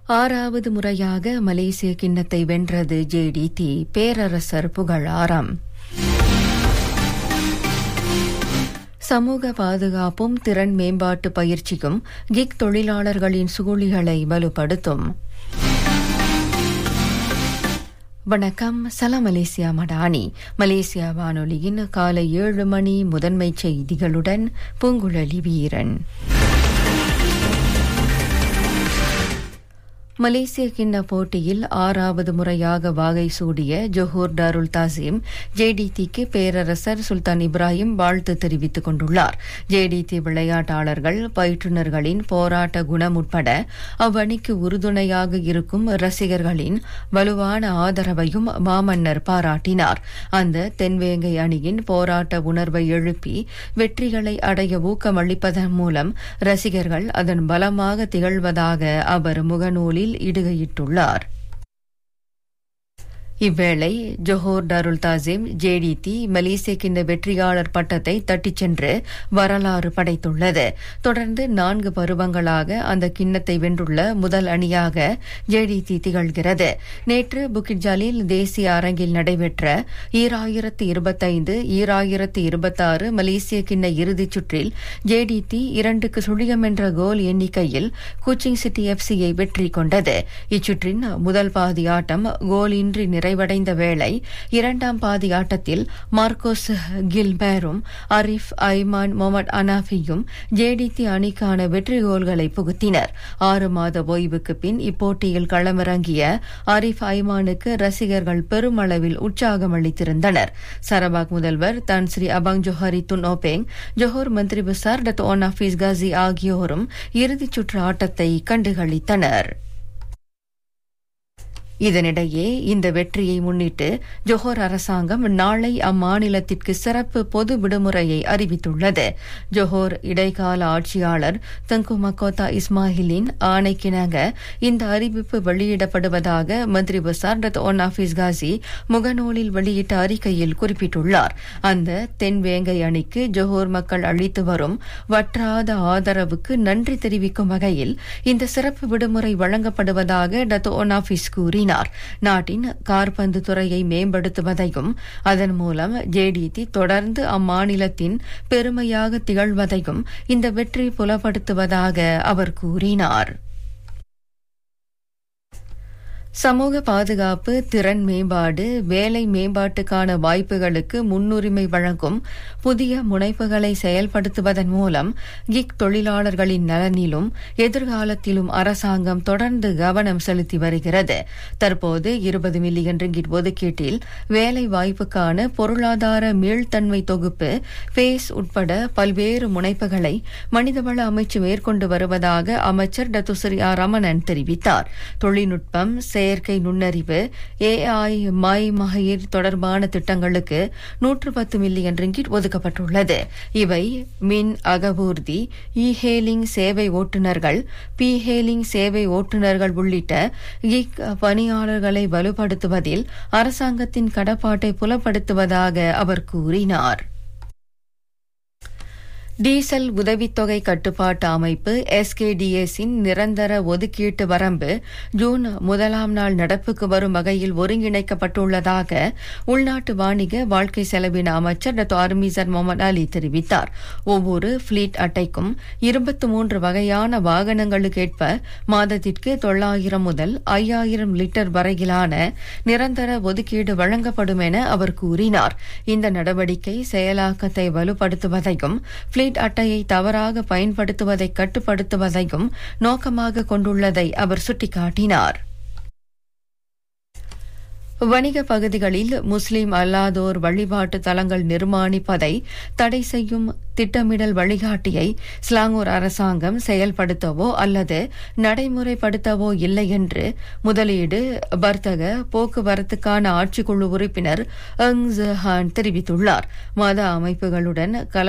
ஆறாவது முறையாக மலேசிய கிண்ணத்தை வென்றது ஜேடிடி பேரரசர் புகழாரம் சமூக பாதுகாப்பும் திறன் மேம்பாட்டு பயிற்சியும் கிக் தொழிலாளர்களின் சுகுலிகளை வலுப்படுத்தும் வணக்கம் சலாம் மலேசியா மடானி மலேசியா வானொலியின் காலை ஏழு மணி முதன்மை செய்திகளுடன் பூங்குழலி வீரன் மலேசிய கிண்ண போட்டியில் ஆறாவது முறையாக வாகை சூடிய ஜொஹூர் டாருல் தாசிம் ஜேடிடிக்கு பேரரசர் சுல்தான் இப்ராஹிம் வாழ்த்து தெரிவித்துக் கொண்டுள்ளார் ஜேடிடி விளையாட்டாளர்கள் பயிற்றுநர்களின் போராட்ட குணம் உட்பட அவ்வணிக்கு உறுதுணையாக இருக்கும் ரசிகர்களின் வலுவான ஆதரவையும் மாமன்னர் பாராட்டினார் அந்த தென்வேங்கை அணியின் போராட்ட உணர்வை எழுப்பி வெற்றிகளை அடைய ஊக்கமளிப்பதன் மூலம் ரசிகர்கள் அதன் பலமாக திகழ்வதாக அவர் முகநூலில் இடுகையிட்டுள்ளார் இவ்வேளை ஜொஹோர் டாருல் தாசிம் ஜேடிடி மலேசிய கிண்ண வெற்றியாளர் பட்டத்தை தட்டிச் சென்று வரலாறு படைத்துள்ளது தொடர்ந்து நான்கு பருவங்களாக அந்த கிண்ணத்தை வென்றுள்ள முதல் அணியாக ஜேடிடி திகழ்கிறது நேற்று புக்கிட்ஜாலில் தேசிய அரங்கில் நடைபெற்ற ஈராயிரத்து இருபத்தைந்து ஈராயிரத்து இருபத்தாறு மலேசிய கிண்ண இறுதிச் சுற்றில் ஜேடிடி இரண்டுக்கு சுழியம் என்ற கோல் எண்ணிக்கையில் குச்சிங் சிட்டி எஃப்சியை வெற்றி கொண்டது இச்சுற்றின் முதல் பாதி ஆட்டம் கோலின்றி நிறை நிறைவடைந்த வேளை இரண்டாம் பாதி ஆட்டத்தில் மார்க்கோஸ் கில்பேரும் அரிஃப் ஐமான் மொமட் அனாஃபியும் ஜேடிடி அணிக்கான வெற்றி கோல்களை புகுத்தினர் ஆறு மாத ஓய்வுக்கு பின் இப்போட்டியில் களமிறங்கிய அரிஃப் ஐமானுக்கு ரசிகர்கள் பெருமளவில் உற்சாகம் அளித்திருந்தனர் சரபாக் முதல்வர் Tan Sri Abang Johari Tun Openg Johor Menteri Besar Datuk Onn Hafiz Ghazi ஆகியோரும் இறுதிச் சுற்று ஆட்டத்தை கண்டுகளித்தனர் இதனிடையே இந்த வெற்றியை முன்னிட்டு ஜொஹோர் அரசாங்கம் நாளை அம்மாநிலத்திற்கு சிறப்பு பொது விடுமுறையை அறிவித்துள்ளது ஜொஹோர் இடைக்கால ஆட்சியாளர் தங்கு மக்கோத்தா இஸ்மாயிலின் ஆணைக்கிணங்க இந்த அறிவிப்பு வெளியிடப்படுவதாக Menteri Besar Datuk Onn Hafiz Ghazi முகநூலில் வெளியிட்ட அறிக்கையில் குறிப்பிட்டுள்ளார் அந்த தென்வேங்கை அணிக்கு ஜொஹோர் மக்கள் அளித்து வரும் வற்றாத ஆதரவுக்கு நன்றி தெரிவிக்கும் வகையில் இந்த சிறப்பு விடுமுறை வழங்கப்படுவதாக டத் ஒன் ஆபீஸ் கூறினார் கூறினார் நாட்டின் கார்பந்து துறையை மேம்படுத்துவதையும் அதன் மூலம் ஜேடிடி தொடர்ந்து அம்மாநிலத்தின் பெருமையாக திகழ்வதையும் இந்த வெற்றி புலப்படுத்துவதாக அவர் கூறினார் சமூக பாதுகாப்பு திறன் மேம்பாடு வேலை மேம்பாட்டுக்கான வாய்ப்புகளுக்கு முன்னுரிமை வழங்கும் புதிய முனைப்புகளை செயல்படுத்துவதன் மூலம் கிக் தொழிலாளர்களின் நலனிலும் எதிர்காலத்திலும் அரசாங்கம் தொடர்ந்து கவனம் செலுத்தி வருகிறது தற்போது இருபது மில்லியன் ரிங்கிட் ஒதுக்கீட்டில் வேலை வாய்ப்புக்கான பொருளாதார மீள்தன்மை தொகுப்பு பேஸ் உட்பட பல்வேறு முனைப்புகளை மனிதவள அமைச்சு மேற்கொண்டு வருவதாக அமைச்சர் டத்துஸ்ரீ ஆர் ரமணன் தெரிவித்தார் தொழில்நுட்பம் செயற்கை நுண்ணறிவு ஏஐ மை மகளிர் தொடர்பான திட்டங்களுக்கு நூற்று பத்து மில்லியன் ரிங்கிட் ஒதுக்கப்பட்டுள்ளது இவை மின் அகவூர்தி இ ஹேலிங் சேவை ஓட்டுநர்கள் பி ஹேலிங் சேவை ஓட்டுநர்கள் உள்ளிட்ட கிக் பணியாளர்களை வலுப்படுத்துவதில் அரசாங்கத்தின் கடப்பாட்டை புலப்படுத்துவதாக அவர் கூறினார் டீசல் உதவித்தொகை கட்டுப்பாட்டு அமைப்பு எஸ்கேடிஎஸின் நிரந்தர ஒதுக்கீட்டு வரம்பு ஜூன் முதலாம் நாள் நடப்புக்கு வரும் வகையில் ஒருங்கிணைக்கப்பட்டுள்ளதாக உள்நாட்டு வாணிக வாழ்க்கை செலவின அமைச்சர் டத்து அர்மிசர் முகமது அலி தெரிவித்தார் ஒவ்வொரு பிளீட் அட்டைக்கும் இருபத்தி மூன்று வகையான வாகனங்களுக்கு ஏற்ப மாதத்திற்கு தொள்ளாயிரம் முதல் ஐயாயிரம் லிட்டர் வரையிலான நிரந்தர ஒதுக்கீடு வழங்கப்படும் என அவர் கூறினார் இந்த நடவடிக்கை செயலாக்கத்தை வலுப்படுத்துவதையும் பிளீட் அட்டையை தவறாக பயன்படுத்துவதை கட்டுப்படுத்துவதையும் நோக்கமாக கொண்டுள்ளதை அவர் சுட்டிக்காட்டினார் வணிக பகுதிகளில் முஸ்லிம் அல்லாதோர் வழிபாட்டு தலங்கள் நிர்மாணிப்பதை தடை செய்யும் திட்டமிடல் வழிகாட்டியை ஸ்லாங்கூர் அரசாங்கம் செயல்படுத்தவோ அல்லது நடைமுறைப்படுத்தவோ இல்லை என்று முதலீடு வர்த்தக போக்குவரத்துக்கான ஆட்சிக்குழு உறுப்பினர் அங் ஜஹான் தெரிவித்துள்ளார் மத அமைப்புகளுடன் கல